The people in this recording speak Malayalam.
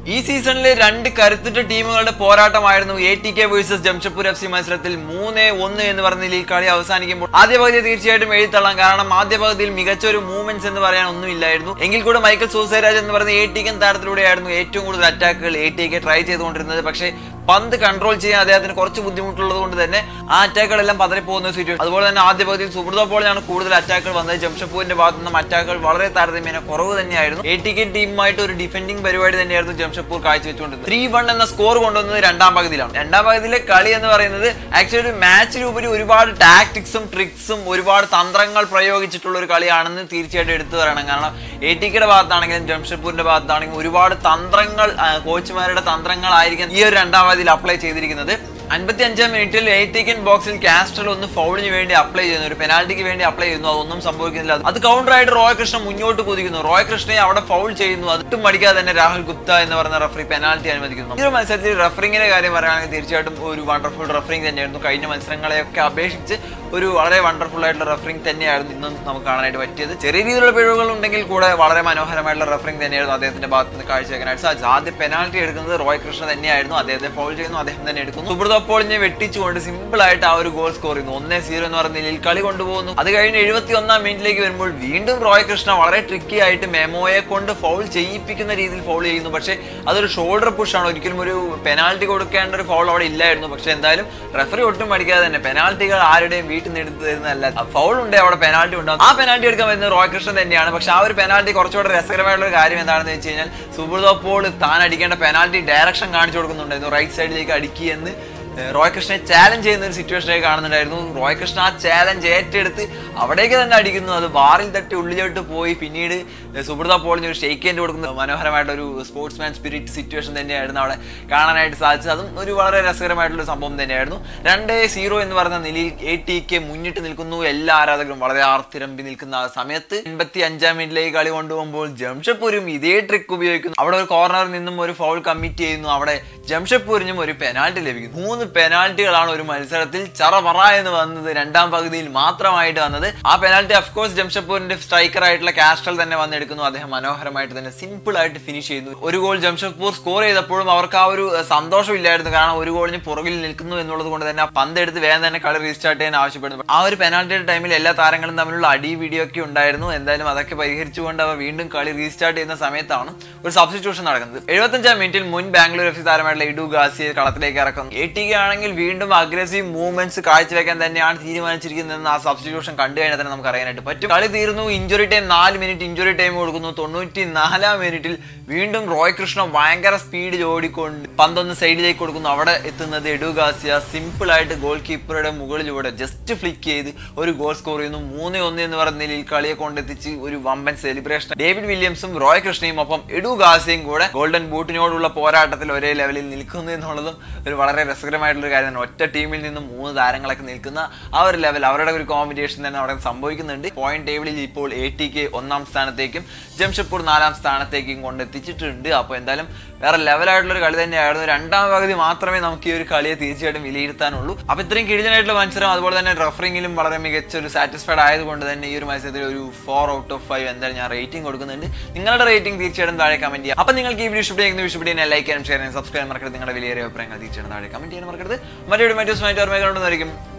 ഈ സീസണിലെ രണ്ട് കരുത്തുറ്റ ടീമുകളുടെ പോരാട്ടമായിരുന്നു A T K versus Jamshedpur F C മത്സരത്തിൽ മൂന്ന് ഒന്ന് എന്ന് പറഞ്ഞ ഈ കളി അവസാനിക്കുമ്പോൾ ആദ്യ പകുതി തീർച്ചയായിട്ടും എഴുത്തള്ളാം കാരണം ആദ്യ പകുതിയിൽ മികച്ച ഒരു മൂവ്മെന്റ്സ് എന്ന് പറയാൻ ഒന്നുമില്ലായിരുന്നു എങ്കിൽ കൂടെ മൈക്കൽ സൂസേരാജ് എന്ന് പറയുന്ന എ ടി കെ താരത്തിലൂടെയായിരുന്നു ഏറ്റവും കൂടുതൽ അറ്റാക്കുകൾ എ ടി കെ ട്രൈ ചെയ്തുകൊണ്ടിരുന്നത് പക്ഷേ പന്ത് കൺട്രോൾ ചെയ്യാൻ അദ്ദേഹത്തിന് കുറച്ച് ബുദ്ധിമുട്ടുള്ളത് കൊണ്ട് തന്നെ ആ അറ്റാക്കുകളെല്ലാം പതറിപ്പോകുന്ന സിറ്റുവേഷൻ അതുപോലെ തന്നെ ആദ്യ പകുതിയിൽ സുബ്രത പോളിനാണ് കൂടുതൽ അറ്റാക്കുകൾ വന്നത് ജംഷഡ്പൂരിന്റെ ഭാഗത്തു നിന്നും അറ്റാക്കുകൾ വളരെ താരതമ്യേന കുറവ് തന്നെയായിരുന്നു എ ടി കെ ടീമുമായിട്ട് ഒരു ഡിഫെൻഡിംഗ് പരിപാടി തന്നെയായിരുന്നു ജംഷഡ്പൂർ കാഴ്ചവെച്ചുകൊണ്ടിരുന്നത് ത്രീ വൺ എന്ന സ്കോർ കൊണ്ടുവന്നത് രണ്ടാം പകുതിയിലാണ് രണ്ടാം പകുതിയിലെ കളി എന്ന് പറയുന്നത് ആക്ച്വലി ഒരു മാച്ചിലുപരി ഒരുപാട് ടാക്ടിക്സും ട്രിക്സും ഒരുപാട് തന്ത്രങ്ങൾ പ്രയോഗിച്ചിട്ടുള്ള ഒരു കളിയാണെന്ന് തീർച്ചയായിട്ടും എടുത്തു പറയണം കാരണം എ ടി കെയുടെ ഭാഗത്താണെങ്കിലും ജംഷഡ്പൂരിന്റെ ഭാഗത്താണെങ്കിലും ഒരുപാട് തന്ത്രങ്ങൾ ആ, കോച്ചുമാരുടെ തന്ത്രങ്ങളായിരിക്കും ഈ ഒരു രണ്ടാം പകുതിയിൽ അപ്ലൈ ചെയ്തിരിക്കുന്നത് അൻപത്തി അഞ്ചാം മിനിറ്റിൽ എയ്റ്റേക്കൻ ബോക്സിൽ കാസ്ട്രൽ ഒന്ന് ഫൗളിന് വേണ്ടി അപ്ലൈ ചെയ്യുന്നു ഒരു പെനാൽറ്റിക്ക് വേണ്ടി അപ്ലൈ ചെയ്യുന്നു അതൊന്നും സംഭവിക്കുന്നില്ല അത് കൗണ്ടർ ആയിട്ട് റോയ് കൃഷ്ണ മുന്നോട്ട് കുതിക്കുന്നു റോയ് കൃഷ്ണയെ അവിടെ ഫൗൾ ചെയ്യുന്നു അതിട്ടും മടിക്കാതെ തന്നെ രാഹുൽ ഗുപ്ത എന്ന് പറയുന്ന റഫറി പെനാൽറ്റി അനുവദിക്കുന്നു ഈ ഒരു മത്സരത്തിൽ റഫറിങ്ങിന്റെ കാര്യം പറയുകയാണെങ്കിൽ തീർച്ചയായിട്ടും ഒരു വണ്ടർഫുൾ റഫറിംഗ് തന്നെയായിരുന്നു കഴിഞ്ഞ മത്സരങ്ങളെയൊക്കെ അപേക്ഷിച്ച് ഒരു വളരെ വണ്ടർഫുൾ ആയിട്ടുള്ള റഫറിംഗ് തന്നെയായിരുന്നു ഇന്നും നമുക്ക് കാണാനായിട്ട് പറ്റിയത് ചെറിയ രീതിയിലുള്ള പിഴവുകൾ ഉണ്ടെങ്കിൽ കൂടെ വളരെ മനോഹരമായിട്ടുള്ള റഫറിംഗ് തന്നെയായിരുന്നു അദ്ദേഹത്തിന്റെ ഭാഗത്ത് നിന്ന് കാഴ്ചവെക്കാനായിട്ട് സാധിച്ചത് ആദ്യ പെനാൽറ്റി എടുക്കുന്നത് റോയ് കൃഷ്ണ തന്നെയായിരുന്നു അദ്ദേഹത്തെ ഫൗൾ ചെയ്യുന്നു അദ്ദേഹം തന്നെ എടുക്കുന്നു സുബ്രത പോളിനെ വെട്ടിച്ചുകൊണ്ട് സിമ്പിൾ ആയിട്ട് ആ ഒരു ഗോൾ സ്കോർ ചെയ്യുന്നു ഒന്നേ സീറോ എന്ന് പറഞ്ഞ നിലയിൽ കളി കൊണ്ടുപോകുന്നു അത് കഴിഞ്ഞ് എഴുപത്തി ഒന്നാം മിനിറ്റിലേക്ക് വരുമ്പോൾ വീണ്ടും റോയ് കൃഷ്ണ വളരെ ട്രിക്കി ആയിട്ട് മെമോയെ കൊണ്ട് ഫൗൾ ചെയ്യിപ്പിക്കുന്ന രീതിയിൽ ഫൗൾ ചെയ്യുന്നു പക്ഷേ അതൊരു ഷോൾഡർ പുഷാണ് ഒരിക്കലും ഒരു പെനാൽറ്റി കൊടുക്കേണ്ട ഒരു ഫൗൾ അവിടെ ഇല്ലായിരുന്നു പക്ഷെ എന്തായാലും റെഫറി ഒട്ടും പഠിക്കാതെ തന്നെ പെനാൽറ്റികൾ ആരുടെയും വീട്ടിൽ നിന്ന് എടുത്തു തരുന്നതല്ല ഫൗൾ ഉണ്ട് അവിടെ പെനാൽറ്റി ഉണ്ടാകും ആ പെനാൽറ്റി എടുക്കാൻ വരുന്നത് റോയ് കൃഷ്ണൻ തന്നെയാണ് പക്ഷെ ആ ഒരു പെനാൽറ്റി കുറച്ചുകൂടെ രസകരമായിട്ടുള്ള ഒരു കാര്യം എന്താണെന്ന് വെച്ച് കഴിഞ്ഞാൽ സുബ്രത പോൾ താൻ അടിക്കേണ്ട പെനാൽറ്റി ഡയറക്ഷൻ കാണിച്ചു കൊടുക്കുന്നുണ്ടായിരുന്നു റൈറ്റ് സൈഡിലേക്ക് അടിക്കുകയെന്ന് ഏഹ് റോയ് കൃഷ്ണനെ ചാലഞ്ച് ചെയ്യുന്ന ഒരു സിറ്റുവേഷനൊക്കെ കാണുന്നുണ്ടായിരുന്നു റോയ് കൃഷ്ണ ആ ചാലഞ്ച് ഏറ്റെടുത്ത് അവിടേക്ക് തന്നെ അടിക്കുന്നു അത് ബാറിൽ തട്ടി ഉള്ളിലോട്ട് പോയി പിന്നീട് ഏഹ് സുബ്രത പോളിന് ഒരു ഷെയ്ക്ക് ഹാൻഡ് കൊടുക്കുന്ന മനോഹരമായിട്ടുള്ള ഒരു സ്പോർട്സ്മാൻ സ്പിരിറ്റ് സിറ്റുവേഷൻ തന്നെയായിരുന്നു അവിടെ കാണാനായിട്ട് സാധിച്ചത് അതും ഒരു വളരെ രസകരമായിട്ടുള്ള ഒരു സംഭവം തന്നെയായിരുന്നു രണ്ട് സീറോ എന്ന് പറയുന്ന നിലയിൽ എ ടി കെ മുന്നിട്ട് നിൽക്കുന്നു എല്ലാ ആരാധകരും വളരെ ആർത്തിരമ്പി നിൽക്കുന്ന ആ സമയത്ത് എൺപത്തി അഞ്ചാം മിനിറ്റിലേക്ക് കളി കൊണ്ടുപോകുമ്പോൾ ജംഷഡ്പൂരും ഇതേ ട്രിക്ക് ഉപയോഗിക്കുന്നു അവിടെ ഒരു കോർണറിൽ നിന്നും ഒരു ഫൗൾ കമ്മിറ്റ് ചെയ്യുന്നു അവിടെ ജംഷഡ്പൂരിനും ഒരു പെനാൽറ്റി ലഭിക്കുന്നു മൂന്ന് പെനാൽറ്റികളാണ് ഒരു മത്സരത്തിൽ ചറപറ എന്ന് വന്നത് രണ്ടാം പകുതിയിൽ മാത്രമായിട്ട് വന്നത് ആ പെനാൽറ്റി അഫ്കോഴ്സ് ജംഷഡ്പൂരിന്റെ സ്ട്രൈക്കർ ആയിട്ടുള്ള കാസ്ട്രൽ തന്നെ വന്നെടുക്കുന്നു അദ്ദേഹം മനോഹരമായിട്ട് തന്നെ സിമ്പിൾ ആയിട്ട് ഫിനിഷ് ചെയ്യുന്നു ഒരു ഗോൾ ജംഷഡ്പൂർ സ്കോർ ചെയ്തപ്പോഴും അവർക്ക് ആ ഒരു ഏഹ്, സന്തോഷം ഇല്ലായിരുന്നു കാരണം ഒരു ഗോളിന് പുറകിൽ നിൽക്കുന്നു എന്നുള്ളത് കൊണ്ട് തന്നെ ആ പന്ത് എടുത്ത് വേഗം തന്നെ കളി റീസ്റ്റാർട്ട് ചെയ്യാൻ ആവശ്യപ്പെടുന്നു ആ ഒരു പെനാൽറ്റിയുടെ ടൈമിൽ എല്ലാ താരങ്ങളും തമ്മിലുള്ള അടി വീഡിയോ ഒക്കെ ഉണ്ടായിരുന്നു എന്തായാലും അതൊക്കെ പരിഹരിച്ചുകൊണ്ട് അവർ വീണ്ടും കളി റീസ്റ്റാർട്ട് ചെയ്യുന്ന സമയത്താണ് ഒരു സബ്സ്റ്റിറ്റ്യൂഷൻ നടക്കുന്നത് എഴുപത്തഞ്ചാം മിനിറ്റിൽ മുൻ ബാംഗ്ലൂർ എഫ് സി താരമായിട്ടുള്ള ഇഡു ഗാസിയെ കളത്തിലേക്ക് ഇറക്കുന്നു എ ടി ആണെങ്കിൽ വീണ്ടും അഗ്രസീവ് മൂവ്മെന്റ്സ് കാഴ്ചവെക്കാൻ തന്നെയാണ് തീരുമാനിച്ചിരിക്കുന്നതെന്ന് ആ സബ്സ്റ്റിറ്റ്യൂഷൻ കണ്ടു കഴിഞ്ഞാൽ തന്നെ നമുക്ക് അറിയാനായിട്ട് പറ്റും കളി തീർന്നു ഇഞ്ചുറി ടൈം നാല് മിനിറ്റ് ഇഞ്ചുറി ടൈം കൊടുക്കുന്നു തൊണ്ണൂറ്റി നാലാം മിനിറ്റിൽ വീണ്ടും റോയ് കൃഷ്ണ ഭയങ്കര സ്പീഡിൽ ഓടിക്കൊണ്ട് പന്തൊന്ന് സൈഡിലേക്ക് കൊടുക്കുന്നു അവിടെ എത്തുന്നത് എഡു ഗാസിയ സിമ്പിൾ ആയിട്ട് ഗോൾ കീപ്പറുടെ മുകളിലൂടെ ജസ്റ്റ് ഫ്ലിക്ക് ചെയ്ത് ഒരു ഗോൾ സ്കോർ ചെയ്യുന്നു മൂന്ന് ഒന്ന് എന്ന് പറഞ്ഞ നിലയിൽ കളിയെ കൊണ്ടെത്തിച്ച് ഒരു വമ്പൻ സെലിബ്രേഷൻ ഡേവിഡ് വില്യംസും റോയ് കൃഷ്ണയും ഒപ്പം എഡു ഗാസിയും കൂടെ ഗോൾഡൻ ബൂട്ടിനോടുള്ള പോരാട്ടത്തിൽ ഒരേ ലെവലിൽ നിൽക്കുന്നു എന്നുള്ളതും ഒരു വളരെ രസകരമായിട്ടുള്ള ഒരു കാര്യമാണ് ഒറ്റ ടീമിൽ നിന്നും മൂന്ന് താരങ്ങളൊക്കെ നിൽക്കുന്ന ആ ഒരു ലെവൽ അവരുടെ ഒരു കോമ്പറ്റീഷൻ തന്നെ അവിടെ സംഭവിക്കുന്നുണ്ട് പോയിന്റ് ടേബിളിൽ ഇപ്പോൾ എ ടി കെ ഒന്നാം സ്ഥാനത്തേക്കും ജംഷഡ്പൂർ നാലാം സ്ഥാനത്തേക്കും കൊണ്ടെത്തിച്ചിട്ടുണ്ട് അപ്പോൾ എന്തായാലും വേറെ ലെവലായിട്ടുള്ള ഒരു കളി തന്നെയായിരുന്നു രണ്ടാം പകുതി മാത്രമേ നമുക്ക് ഈ ഒരു കളിയെ തീർച്ചയായിട്ടും വിലയിരുത്താനുള്ളൂ അപ്പോൾ ഇത്രയും കിഴിഞ്ഞായിട്ടുള്ള മത്സരം അതുപോലെ തന്നെ റഫറിങ്ങിലും വളരെ മികച്ച ഒരു സാറ്റിസ്ഫൈഡ് ആയതുകൊണ്ട് തന്നെ ഈ ഒരു മത്സരത്തിൽ ഒരു ഫോർ ഔട്ട് ഓഫ് ഫൈവ് എന്തായാലും ഞാൻ റേറ്റിംഗ് കൊടുക്കുന്നുണ്ട് നിങ്ങളുടെ റേറ്റിംഗ് തീർച്ചയായിട്ടും താഴെ കമന്റ് ചെയ്യുക അപ്പോൾ നിങ്ങൾക്ക് ഈ വീഡിയോ ഇഷ്ടപ്പെടുന്ന ഇഷ്ടപ്പെടുന്ന ലൈക്ക് ചെയ്യാനും ഷെയർ ചെയ്യാനും സബ്സ്ക്രൈബ് മറക്കരുത് നിങ്ങളുടെ വലിയ അഭിപ്രായങ്ങൾ തീർച്ചയായിട്ടും താഴെ കമന്റ് ചെയ്യാൻ മറക്കരുത് മറ്റൊരു മറ്റു സ്മൈറ്റ് ഓർമ്മകളുണ്ടെന്നായിരിക്കും